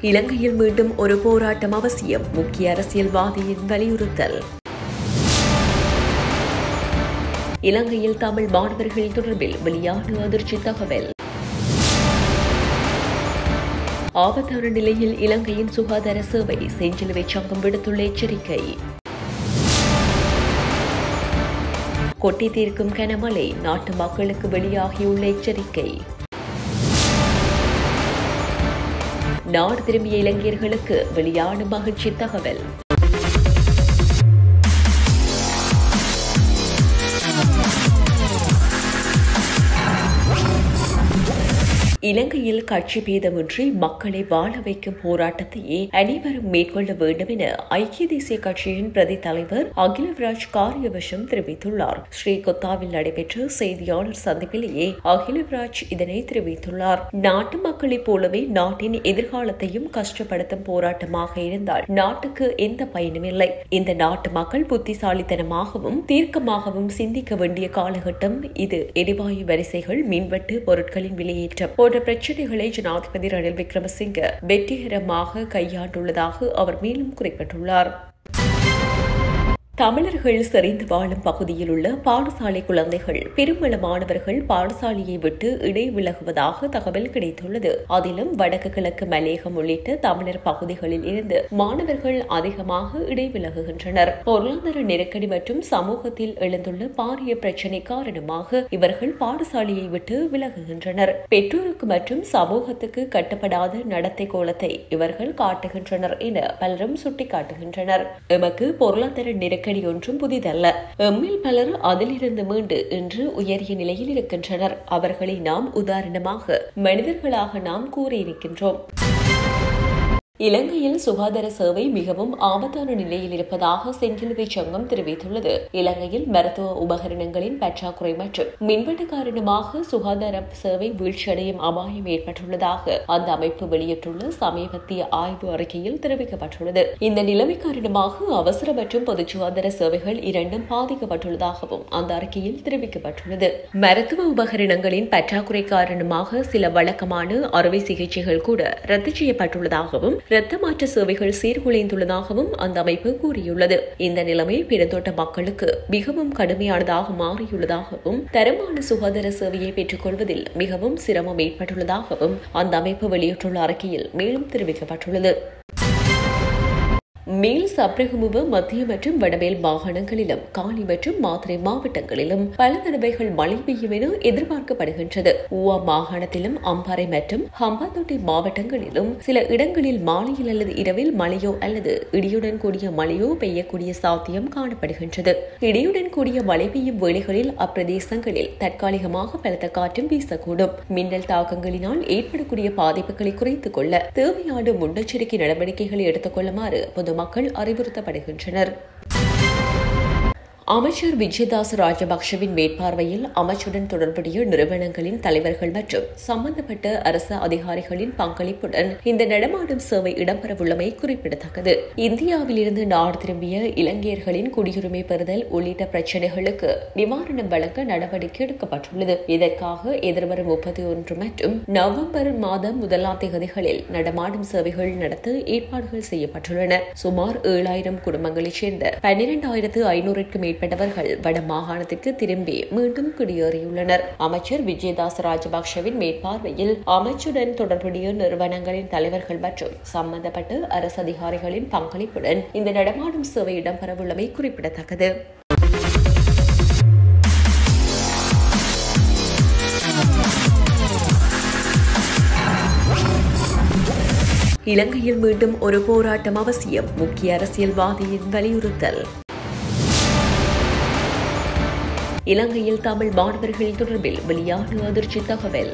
இலங்கையில் மீண்டும் ஒரு போராட்டம் அவசியம் முக்கிய அரசியல்வாதியின் வலியுறுத்தல் இலங்கையில் தமிழ் மாணவர்கள் தொடர்பில் வெளியான அதிர்ச்சி தகவல் ஆபத்தான நிலையில் இலங்கையின் சுகாதார சேவை செஞ்சிலுவை சங்கம் விடுத்துள்ள எச்சரிக்கை கொட்டி தீர்க்கும் கனமழை நாட்டு மக்களுக்கு வெளியாகியுள்ள எச்சரிக்கை நாடு திரும்பிய இளைஞர்களுக்கு வெளியான மகிழ்ச்சி தகவல் இலங்கையில் கட்சி பேதமின்றி மக்களை வாழ வைக்கும் போராட்டத்தையே அனைவரும் மேற்கொள்ள வேண்டும் என ஐக்கிய தேசிய கட்சியின் பிரதி தலைவர் அகிலவிராஜ் காரியவசம் தெரிவித்துள்ளார் ஸ்ரீகொத்தாவில் நடைபெற்ற செய்தியாளர் சந்திப்பிலேயே அகிலவிராஜ் இதனை தெரிவித்துள்ளார் நாட்டு மக்களைப் போலவே நாட்டின் எதிர்காலத்தையும் கஷ்டப்படுத்தும் போராட்டமாக இருந்தால் நாட்டுக்கு எந்த பயனும் இல்லை இந்த நாட்டு மக்கள் புத்திசாலித்தனமாகவும் தீர்க்கமாகவும் சிந்திக்க வேண்டிய காலகட்டம் இது எரிவாயு வரிசைகள் மின்வெட்டு பொருட்களின் விலையேற்றம் போன்ற பிரச்சனைகளை ஜனாதிபதி ரணில் விக்ரமசிங்க வெற்றிகரமாக கையாண்டுள்ளதாக அவர் மேலும் குறிப்பிட்டுள்ளார் தமிழர்கள் செறிந்து வாழும் பகுதியில் உள்ள பாடசாலை குழந்தைகள் பெருமள மாணவர்கள் பாடசாலையை விட்டு இடைவிலகுவதாக தகவல் கிடைத்துள்ளது அதிலும் வடக்கு கிழக்கு மலையகம் உள்ளிட்ட தமிழர் பகுதிகளில் இருந்து மாணவர்கள் அதிகமாக இடைவிலகுகின்றனர் பொருளாதார நெருக்கடி மற்றும் சமூகத்தில் எழுந்துள்ள பாரிய பிரச்சினை காரணமாக இவர்கள் பாடசாலையை விட்டு விலகுகின்றனர் பெற்றோருக்கு மற்றும் சமூகத்துக்கு கட்டுப்படாத நடத்தை கோலத்தை இவர்கள் காட்டுகின்றனர் என பலரும் சுட்டிக்காட்டுகின்றனர் எமக்கு பொருளாதார நெருக்கடி நெருக்கடி ஒன்றும் புதிதல்ல எம்மில் பலர் அதிலிருந்து மீண்டு இன்று உயரிய நிலையில் இருக்கின்றனர் அவர்களை நாம் உதாரணமாக மனிதர்களாக நாம் கூறியிருக்கின்றோம் இலங்கையில் சுகாதார சேவை மிகவும் ஆபத்தான நிலையில் இருப்பதாக செஞ்சிலுவை சங்கம் தெரிவித்துள்ளது இலங்கையில் மருத்துவ உபகரணங்களின் பற்றாக்குறை மற்றும் மின்வெட்டு காரணமாக சுகாதார சேவை வீழ்ச்சியடையும் அபாயம் ஏற்பட்டுள்ளதாக அந்த அமைப்பு வெளியிட்டுள்ள சமீபத்திய ஆய்வு அறிக்கையில் தெரிவிக்கப்பட்டுள்ளது இந்த நிலைமை காரணமாக அவசர மற்றும் பொது சுகாதார சேவைகள் இரண்டும் பாதிக்கப்பட்டுள்ளதாகவும் அந்த அறிக்கையில் தெரிவிக்கப்பட்டுள்ளது மருத்துவ உபகரணங்களின் பற்றாக்குறை காரணமாக சில வழக்கமான அறுவை சிகிச்சைகள் கூட ரத்து செய்யப்பட்டுள்ளதாகவும் இரத்த மாற்ற சேவைகள் சீர்குலைந்துள்ளதாகவும் அந்த அமைப்பு கூறியுள்ளது இந்த நிலைமை பெருந்தோட்ட மக்களுக்கு மிகவும் கடுமையானதாக மாறியுள்ளதாகவும் தரமான சுகாதார சேவையை பெற்றுக் கொள்வதில் மிகவும் சிரமம் ஏற்பட்டுள்ளதாகவும் அந்த அமைப்பு வெளியிட்டுள்ள அறிக்கையில் மேலும் தெரிவிக்கப்பட்டுள்ளது மேல் சப்ரகமுவ மத்திய மற்றும் வடமேல் மாகாணங்களிலும் காலி மற்றும் மாத்திரை மாவட்டங்களிலும் பல தடவைகள் மழை பெய்யும் என எதிர்பார்க்கப்படுகின்றது ஊவா மாகாணத்திலும் அம்பாறை மற்றும் ஹம்பாத்தோட்டை மாவட்டங்களிலும் சில இடங்களில் மாலையில் அல்லது இரவில் மழையோ அல்லது இடியுடன் கூடிய மழையோ பெய்யக்கூடிய சாத்தியம் காணப்படுகின்றது இடியுடன் கூடிய மழை பெய்யும் வேளைகளில் அப்பிரதேசங்களில் தற்காலிகமாக பலத்த காற்றும் வீசக்கூடும் மின்னல் தாக்கங்களினால் ஏற்படக்கூடிய பாதிப்புகளை குறைத்துக் கொள்ள தேவையான முன்னெச்சரிக்கை நடவடிக்கைகளை எடுத்துக் கொள்ளுமாறு பொதுமக்கள் அறிவுறுத்தப்படுகின்றனர் அமைச்சர் விஜயதாஸ் ராஜபக்ஷவின் மேற்பார்வையில் அமைச்சுடன் தொடர்புடைய நிறுவனங்களின் தலைவர்கள் மற்றும் சம்பந்தப்பட்ட அரசு அதிகாரிகளின் பங்களிப்புடன் இந்த நடமாடும் சேவை இடம்பெறவுள்ளமை குறிப்பிடத்தக்கது இந்தியாவில் இருந்து நாடு திரும்பிய இலங்கையர்களின் குடியுரிமை பெறுதல் உள்ளிட்ட பிரச்சினைகளுக்கு நிவாரணம் வழங்க நடவடிக்கை எடுக்கப்பட்டுள்ளது இதற்காக எதிர்வரும் முப்பத்தி ஒன்று மற்றும் நவம்பர் மாதம் முதலாம் தேதிகளில் நடமாடும் சேவைகள் நடத்த ஏற்பாடுகள் செய்யப்பட்டுள்ளன சுமார் ஏழாயிரம் குடும்பங்களைச் சேர்ந்த பன்னிரண்டாயிரத்து ஐநூறுக்கும் மேற்பட்டவர்கள் வட மாகாணத்திற்கு திரும்பி மீண்டும் குடியேறியுள்ளனர் அமைச்சர் விஜயதாஸ் ராஜபக்ஷவின் மேற்பார்வையில் அமைச்சுடன் தொடர்புடைய நிறுவனங்களின் தலைவர்கள் மற்றும் சம்பந்தப்பட்ட அரசு அதிகாரிகளின் பங்களிப்புடன் இந்த நடமாடும் சேவை இடம்பெறவுள்ளமை குறிப்பிடத்தக்கது இலங்கையில் மீண்டும் ஒரு போராட்டம் அவசியம் முக்கிய அரசியல்வாதியின் வலியுறுத்தல் இலங்கையில் தமிழ் மாணவர்கள் தொடர்பில் வெளியான அதிர்ச்சி தகவல்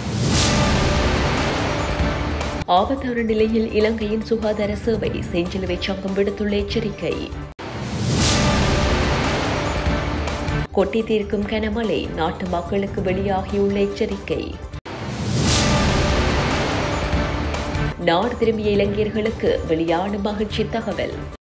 ஆபத்தான நிலையில் இலங்கையின் சுகாதார சேவை செஞ்சிலுவை சங்கம் விடுத்துள்ள எச்சரிக்கை கொட்டி தீர்க்கும் கனமழை நாட்டு மக்களுக்கு வெளியாகியுள்ள எச்சரிக்கை நாடு திரும்பிய இளைஞர்களுக்கு வெளியான மகிழ்ச்சி தகவல்